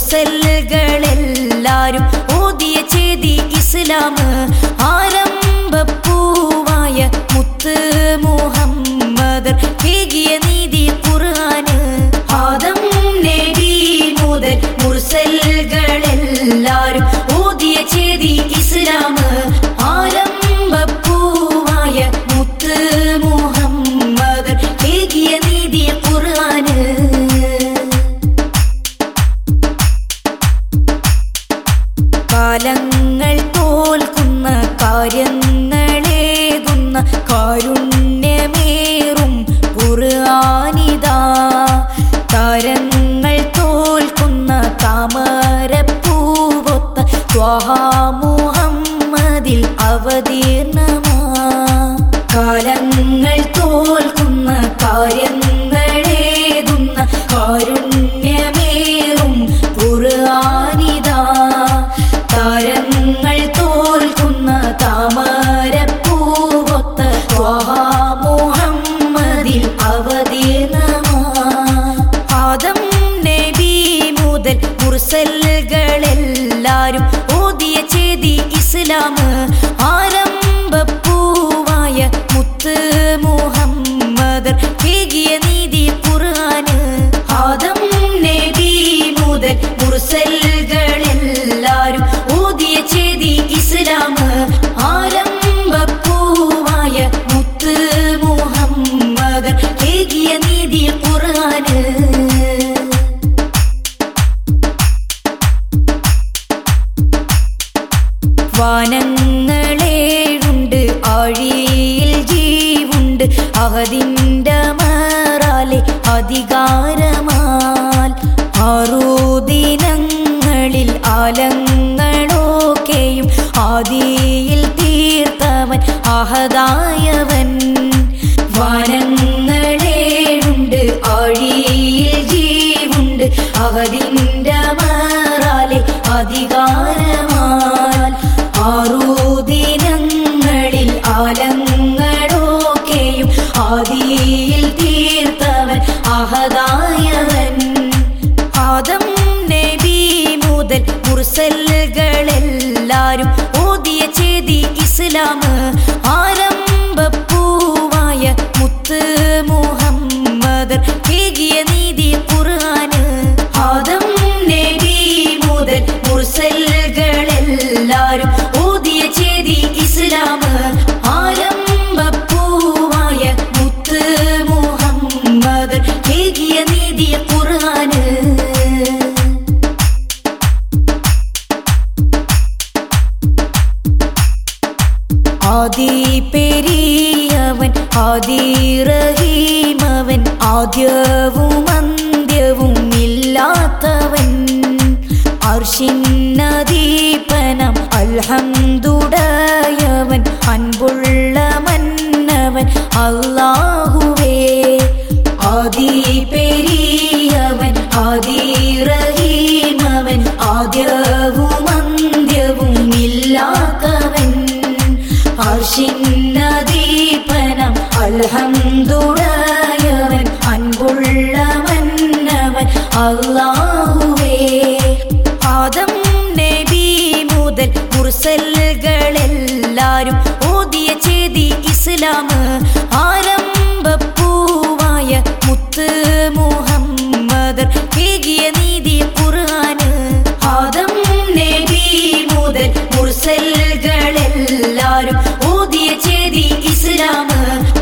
മുർസലുകളെല്ലാരും ഓതിയ ചേതി ഇസ്ലാം ആരംഭപ്പൂവായ മുത്ത് മുഹമ്മദർ കേകിയ നീതി ഖുർആന് ആദം നബി മുതൽ മുർസലുകളെല്ലാരും ഓതിയ ചേതി ഇസ്ലാം ആരംഭപ്പൂവായ മുത്ത് മുഹമ്മദർ കേകിയ നീതി ഖുർആന് കാലങ്ങൾ തോൽക്കുന്ന കാര്യങ്ങളേകുന്ന കാരുണ്യമേറും ഖുർആനിതാ താരങ്ങൾ തോൽക്കുന്ന താമരപ്പൂവൊത്ത ത്വഹാ മുഹമ്മദിൽ അവതീർണമാ കാലങ്ങൾ തോൽക്കുന്ന കാര്യങ്ങളേകുന്ന കാരുണ്യമേറും ഖുർആനിതാ താരങ്ങൾ തോൽക്കുന്ന താമരപ്പൂവൊത്ത ത്വഹാ മുഹമ്മദിൽ അവതീർണമാ ആദം നബി മുതൽ മുർസലുകളെല്ലാരും ഓതിയ ചേതി ഇസ്ലാം ആരംഭപ്പൂവായ മുത്ത് മുഹമ്മദർ കേകിയ നീതി ഖുർആന് ആദം നബി മുതൽ മുർസലുകളെല്ലാരും ഓതിയ ചേതി ഇസ്ലാം ആരംഭപ്പൂവായ മുത്ത് മുഹമ്മദർ കേകിയ നീതി ഖുർആന് വാനങ്ങളേഴുണ്ട് ആഴിയിൽ ജീവുണ്ട് അഹദിൻ്റെ മറാലെ അധികാരമാൽ ആറുദിനങ്ങളിൽ ആലങ്ങളൊക്കെയും ആദിയിൽ തീർത്തവൻ അഹദായവൻ വാനങ്ങളേഴുണ്ട് ആഴിയിൽ ജീവുണ്ട് അഹദിൻ്റെ മറാലെ അധികാരമാൽ ആറുദിനങ്ങളിൽ ആലങ്ങളൊക്കെയും ആദിയിൽ തീർത്തവൻ അഹദായവൻ ആദം നബി മുതൽ മുർസലുകളെല്ലാരും ഓതിയ ചേതി ഇസ്ലാം ആരംഭപ്പൂവായ മുത്ത് മുഹമ്മദർ കേകിയ നീതി ഖുർആന് ആദം നബി മുതൽ മുർസലുകളെല്ലാരും ഓതിയ ചേതി ഇസ്ലാം ആരംഭപ്പൂവായ മുത്ത് മുഹമ്മദർ കേകിയ നീതി ഖുർആന് ആദി പെരിയവൻ ആദി റഹീമവൻ ആദ്യവും അന്ത്യവും ഇല്ലാത്തവൻ അർഷിന്നദീപനം അൽഹംദുടയവൻ അൻപുള്ള മന്നവൻ അല്ലാഹുവേ ആദി പെരിയവൻ ആദി റഹീമവൻ ആദ്യവും അന്ത്യവും ഇല്ലാത്തവൻ അർഷിന്നദീപനം അൽഹംദുടയവൻ അൻപുള്ള മന്നവൻ അല്ലാഹുവേ ആദം നബി മുതൽ മുർസലുകളെല്ലാരും ഓതിയ ചേതി ഇസ്ലാം ആരംഭപ്പൂവായ മുത്ത് മുഹമ്മദർ കേകിയ നീതി ഖുർആന് ആദം നബി മുതൽ മുർസലുകളെല്ലാരും ഓതിയ ചേതി ഇസ്ലാം